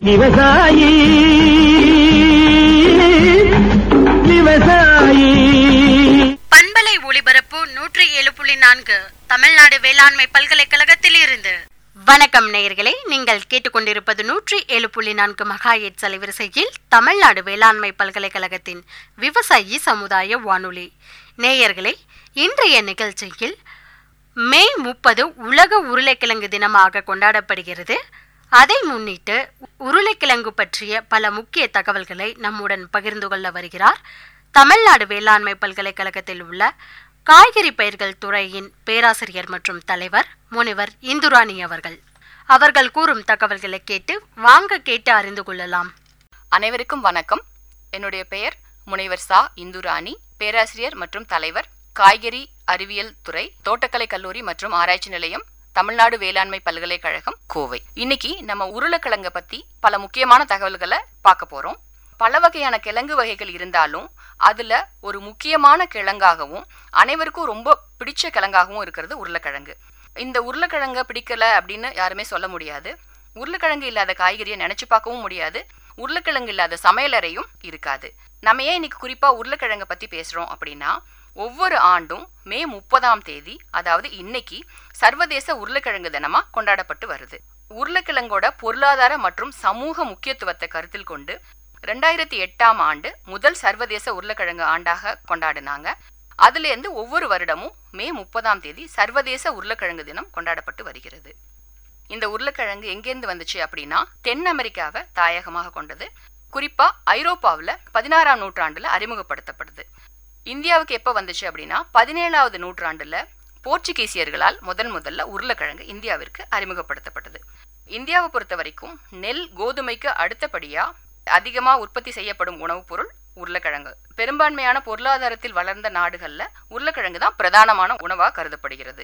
விவசாயி விவசாயி பண்பலை ஒளிபரப்பு நூற்றி ஏழு புள்ளி நான்கு தமிழ்நாடு வேளாண்மை பல்கலைக்கழகத்தில் இருந்து வணக்கம் நேயர்களே நீங்கள் கேட்டுக்கொண்டிருப்பது நூற்றி ஏழு புள்ளி நான்கு மகாயேட் அலைவரிசையில் தமிழ்நாடு வேளாண்மை பல்கலைக்கழகத்தின் விவசாயி சமுதாய வானொலி நேயர்களே இன்றைய நிகழ்ச்சியில் மே முப்பது உலக உருளைக்கிழங்கு தினமாக கொண்டாடப்படுகிறது அதை முன்னிட்டு உருளைக்கிழங்கு பற்றிய பல முக்கிய தகவல்களை நம்முடன் பகிர்ந்து கொள்ள வருகிறார் தமிழ்நாடு வேளாண்மை பல்கலைக்கழகத்தில் உள்ள காய்கறி பயிர்கள் துறையின் பேராசிரியர் மற்றும் தலைவர் முனைவர் இந்துராணி அவர்கள் அவர்கள் கூறும் தகவல்களை கேட்டு வாங்க கேட்டு அறிந்து கொள்ளலாம் அனைவருக்கும் வணக்கம் என்னுடைய பெயர் முனைவர் சா இந்துராணி பேராசிரியர் மற்றும் தலைவர் காய்கறி அறிவியல் துறை தோட்டக்கலை கல்லூரி மற்றும் ஆராய்ச்சி நிலையம் தமிழ்நாடு வேளாண்மை பல்கலைக்கழகம் கோவை இன்னைக்கு நம்ம உருளைக்கிழங்க பத்தி பல முக்கியமான தகவல்களை பார்க்க போறோம் பல வகையான கிழங்கு வகைகள் இருந்தாலும் அதுல ஒரு முக்கியமான கிழங்காகவும் அனைவருக்கும் ரொம்ப பிடிச்ச கிழங்காகவும் இருக்கிறது உருளைக்கிழங்கு இந்த உருளைக்கிழங்க பிடிக்கல அப்படின்னு யாருமே சொல்ல முடியாது உருளைக்கிழங்கு இல்லாத காய்கறியை நினைச்சு பார்க்கவும் முடியாது உருளைக்கிழங்கு இல்லாத சமையலறையும் இருக்காது நம்ம ஏன் இன்னைக்கு குறிப்பா உருளைக்கிழங்க பத்தி பேசுறோம் அப்படின்னா ஒவ்வொரு ஆண்டும் மே முப்பதாம் தேதி அதாவது இன்னைக்கு சர்வதேச உருளைக்கிழங்கு தினமா கொண்டாடப்பட்டு வருது உருளைக்கிழங்கோட பொருளாதார மற்றும் சமூக முக்கியத்துவத்தை கருத்தில் கொண்டு ரெண்டாயிரத்தி எட்டாம் ஆண்டு முதல் சர்வதேச உருளைக்கிழங்கு ஆண்டாக கொண்டாடினாங்க அதுல இருந்து ஒவ்வொரு வருடமும் மே முப்பதாம் தேதி சர்வதேச உருளைக்கிழங்கு தினம் கொண்டாடப்பட்டு வருகிறது இந்த உருளைக்கிழங்கு எங்கேருந்து வந்துச்சு அப்படின்னா தென் அமெரிக்காவை தாயகமாக கொண்டது குறிப்பா ஐரோப்பாவில் பதினாறாம் நூற்றாண்டுல அறிமுகப்படுத்தப்படுது இந்தியாவுக்கு எப்போ வந்துச்சு அப்படின்னா பதினேழாவது நூற்றாண்டுல போர்ச்சுகீசியர்களால் முதல் முதல்ல உருளைக்கிழங்கு இந்தியாவிற்கு அறிமுகப்படுத்தப்பட்டது இந்தியாவை பொறுத்த வரைக்கும் நெல் கோதுமைக்கு அடுத்தபடியா அதிகமா உற்பத்தி செய்யப்படும் உணவுப் பொருள் உருளைக்கிழங்கு பெரும்பான்மையான பொருளாதாரத்தில் வளர்ந்த நாடுகள்ல உருளைக்கிழங்கு தான் பிரதானமான உணவா கருதப்படுகிறது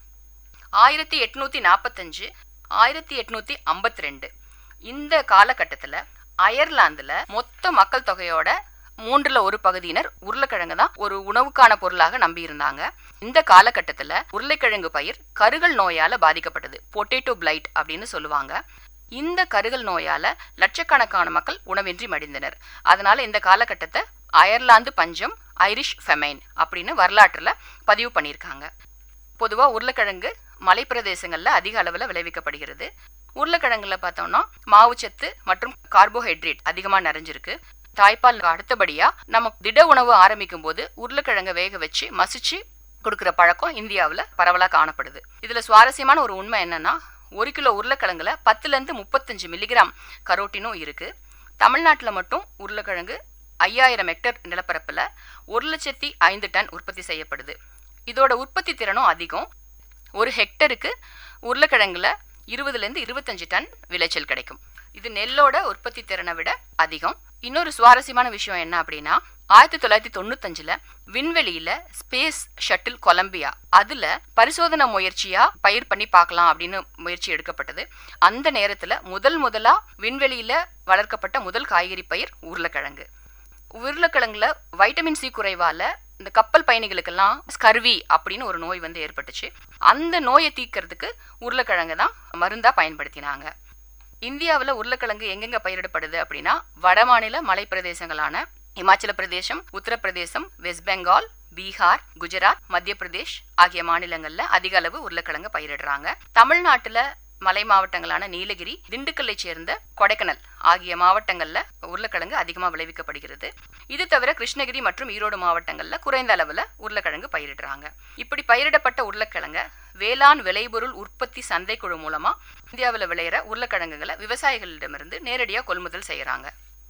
ஆயிரத்தி எட்நூத்தி நாற்பத்தஞ்சு ஆயிரத்தி எட்நூத்தி ஐம்பத்தி ரெண்டு இந்த காலகட்டத்துல அயர்லாந்துல மொத்த மக்கள் தொகையோட மூன்றுல ஒரு பகுதியினர் உருளைக்கிழங்கு தான் ஒரு உணவுக்கான பொருளாக நம்பி இருந்தாங்க இந்த காலகட்டத்துல உருளைக்கிழங்கு பயிர் கருகல் நோயால பாதிக்கப்பட்டது பொட்டேட்டோ பிளைட் அப்படின்னு சொல்லுவாங்க இந்த கருகல் நோயால லட்சக்கணக்கான மக்கள் உணவின்றி மடிந்தனர் அதனால இந்த காலகட்டத்தை அயர்லாந்து பஞ்சம் ஐரிஷ் ஃபெமைன் அப்படின்னு வரலாற்றுல பதிவு பண்ணியிருக்காங்க பொதுவா உருளைக்கிழங்கு மலைப்பிரதேசங்கள்ல அதிக அளவுல விளைவிக்கப்படுகிறது உருளைக்கிழங்குல பார்த்தோம்னா மாவுச்சத்து மற்றும் கார்போஹைட்ரேட் அதிகமா நிறைஞ்சிருக்கு தாய்ப்பால் அடுத்தபடியா நம்ம திட உணவு ஆரம்பிக்கும் போது உருளைக்கிழங்க வேக வச்சு மசிச்சு கொடுக்கிற பழக்கம் இந்தியாவில் பரவலாக காணப்படுது இதுல சுவாரஸ்யமான ஒரு உண்மை என்னன்னா ஒரு கிலோ உருளைக்கிழங்குல பத்துல இருந்து முப்பத்தஞ்சு மில்லிகிராம் கரோட்டினும் இருக்கு தமிழ்நாட்டில் மட்டும் உருளைக்கிழங்கு ஐயாயிரம் ஹெக்டர் நிலப்பரப்புல ஒரு லட்சத்தி ஐந்து டன் உற்பத்தி செய்யப்படுது இதோட உற்பத்தி திறனும் அதிகம் ஒரு ஹெக்டருக்கு உருளைக்கிழங்குல இருபதுலேருந்து இருபத்தஞ்சு டன் விளைச்சல் கிடைக்கும் இது நெல்லோட உற்பத்தி திறனை விட அதிகம் இன்னொரு சுவாரஸ்யமான விஷயம் என்ன அப்படின்னா ஆயிரத்தி தொள்ளாயிரத்தி தொண்ணூத்தஞ்சுல விண்வெளியில ஸ்பேஸ் ஷட்டில் கொலம்பியா அதுல பரிசோதனை முயற்சியா பயிர் பண்ணி பார்க்கலாம் அப்படின்னு முயற்சி எடுக்கப்பட்டது அந்த நேரத்துல முதல் முதலா விண்வெளியில வளர்க்கப்பட்ட முதல் காய்கறி பயிர் உருளைக்கிழங்கு உருளைக்கிழங்குல வைட்டமின் சி குறைவால இந்த கப்பல் பயணிகளுக்கெல்லாம் ஸ்கர்வி அப்படின்னு ஒரு நோய் வந்து ஏற்பட்டுச்சு அந்த நோயை தீர்க்கறதுக்கு உருளைக்கிழங்கு தான் மருந்தா பயன்படுத்தினாங்க இந்தியாவில் உருளைக்கிழங்கு எங்கெங்க பயிரிடப்படுது அப்படின்னா வடமாநில மலைப்பிரதேசங்களான இமாச்சல பிரதேசம் உத்தரப்பிரதேசம் வெஸ்ட் பெங்கால் பீகார் குஜராத் மத்திய பிரதேஷ் ஆகிய மாநிலங்கள்ல அதிக அளவு உருளைக்கிழங்கு பயிரிடுறாங்க தமிழ்நாட்டுல மலை மாவட்டங்களான நீலகிரி திண்டுக்கல்லை சேர்ந்த கொடைக்கானல் ஆகிய மாவட்டங்கள்ல உருளைக்கிழங்கு அதிகமாக விளைவிக்கப்படுகிறது இது தவிர கிருஷ்ணகிரி மற்றும் ஈரோடு மாவட்டங்கள்ல குறைந்த அளவுல உருளைக்கிழங்கு பயிரிடுறாங்க இப்படி பயிரிடப்பட்ட உருளைக்கிழங்க வேளாண் விளைபொருள் உற்பத்தி சந்தைக்குழு மூலமா இந்தியாவில் விளையிற உருளைக்கிழங்குகளை விவசாயிகளிடமிருந்து நேரடியாக கொள்முதல் செய்யறாங்க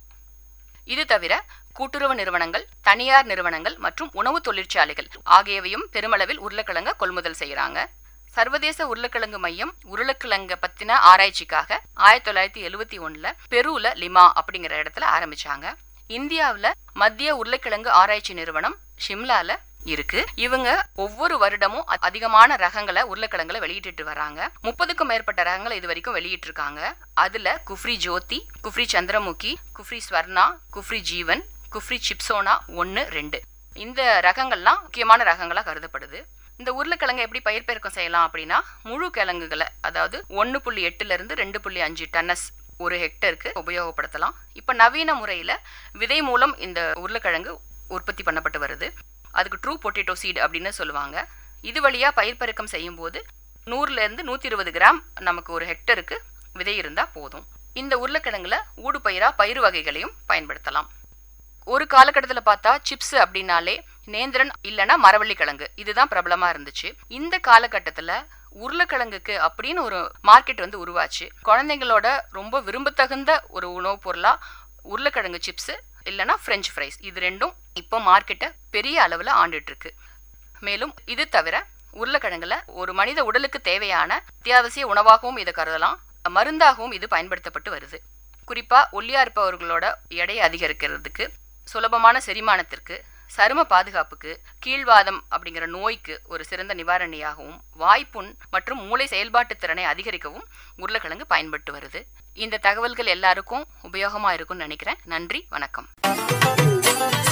இது தவிர கூட்டுறவு நிறுவனங்கள் தனியார் நிறுவனங்கள் மற்றும் உணவு தொழிற்சாலைகள் ஆகியவையும் பெருமளவில் உருளைக்கிழங்க கொள்முதல் செய்யறாங்க சர்வதேச உருளைக்கிழங்கு மையம் உருளைக்கிழங்க பத்தின ஆராய்ச்சிக்காக ஆயிரத்தி தொள்ளாயிரத்தி எழுவத்தி ஒண்ணுல பெருல லிமா அப்படிங்கிற இடத்துல ஆரம்பிச்சாங்க இந்தியாவுல மத்திய உருளைக்கிழங்கு ஆராய்ச்சி நிறுவனம் ஷிம்லால இருக்கு இவங்க ஒவ்வொரு வருடமும் அ- அதிகமான ரகங்களை உருளைக்கிழங்குல வெளியிட்டு வராங்க முப்பதுக்கும் மேற்பட்ட ரகங்களை இது வரைக்கும் வெளியிட்டு இருக்காங்க அதுல குஃப்ரி ஜோதி குஃப்ரி சந்திரமுகி குஃப்ரி ஸ்வர்ணா குஃப்ரி ஜீவன் குஃப்ரி சிப்சோனா ஒன்னு ரெண்டு இந்த ரகங்கள்லாம் முக்கியமான ரகங்களா கருதப்படுது இந்த உருளைக்கிழங்கை எப்படி பயிர் பெருக்கம் செய்யலாம் அப்படின்னா முழு கிழங்குகளை அதாவது ஒன்று புள்ளி எட்டுல இருந்து ரெண்டு புள்ளி அஞ்சு டன்னஸ் ஒரு ஹெக்டருக்கு உபயோகப்படுத்தலாம் இப்போ நவீன முறையில் விதை மூலம் இந்த உருளைக்கிழங்கு உற்பத்தி பண்ணப்பட்டு வருது அதுக்கு ட்ரூ பொட்டேட்டோ சீட் அப்படின்னு சொல்லுவாங்க இது வழியாக பயிர் பெருக்கம் செய்யும்போது நூறுலேருந்து நூற்றி இருபது கிராம் நமக்கு ஒரு ஹெக்டருக்கு விதை இருந்தால் போதும் இந்த உருளைக்கிழங்குல ஊடு பயிராக பயிர் வகைகளையும் பயன்படுத்தலாம் ஒரு காலகட்டத்தில் பார்த்தா சிப்ஸ் அப்படின்னாலே நேந்திரன் இல்லைன்னா மரவள்ளி கிழங்கு இதுதான் பிரபலமாக இருந்துச்சு இந்த காலகட்டத்தில் உருளைக்கிழங்குக்கு அப்படின்னு ஒரு மார்க்கெட் வந்து உருவாச்சு குழந்தைங்களோட ரொம்ப விரும்பத்தகுந்த ஒரு உணவுப் பொருளாக உருளைக்கிழங்கு சிப்ஸ் இல்லைன்னா ஃப்ரெஞ்ச் ஃப்ரைஸ் இது ரெண்டும் இப்போ மார்க்கெட்டை பெரிய அளவில் ஆண்டுட்டு இருக்கு மேலும் இது தவிர உருளைக்கிழங்குல ஒரு மனித உடலுக்கு தேவையான அத்தியாவசிய உணவாகவும் இதை கருதலாம் மருந்தாகவும் இது பயன்படுத்தப்பட்டு வருது குறிப்பா ஒல்லியா இருப்பவர்களோட எடையை அதிகரிக்கிறதுக்கு சுலபமான செரிமானத்திற்கு சரும பாதுகாப்புக்கு கீழ்வாதம் அப்படிங்கிற நோய்க்கு ஒரு சிறந்த நிவாரணியாகவும் வாய்ப்புண் மற்றும் மூளை செயல்பாட்டு திறனை அதிகரிக்கவும் உருளைக்கிழங்கு பயன்பட்டு வருது இந்த தகவல்கள் எல்லாருக்கும் உபயோகமா இருக்கும்னு நினைக்கிறேன் நன்றி வணக்கம்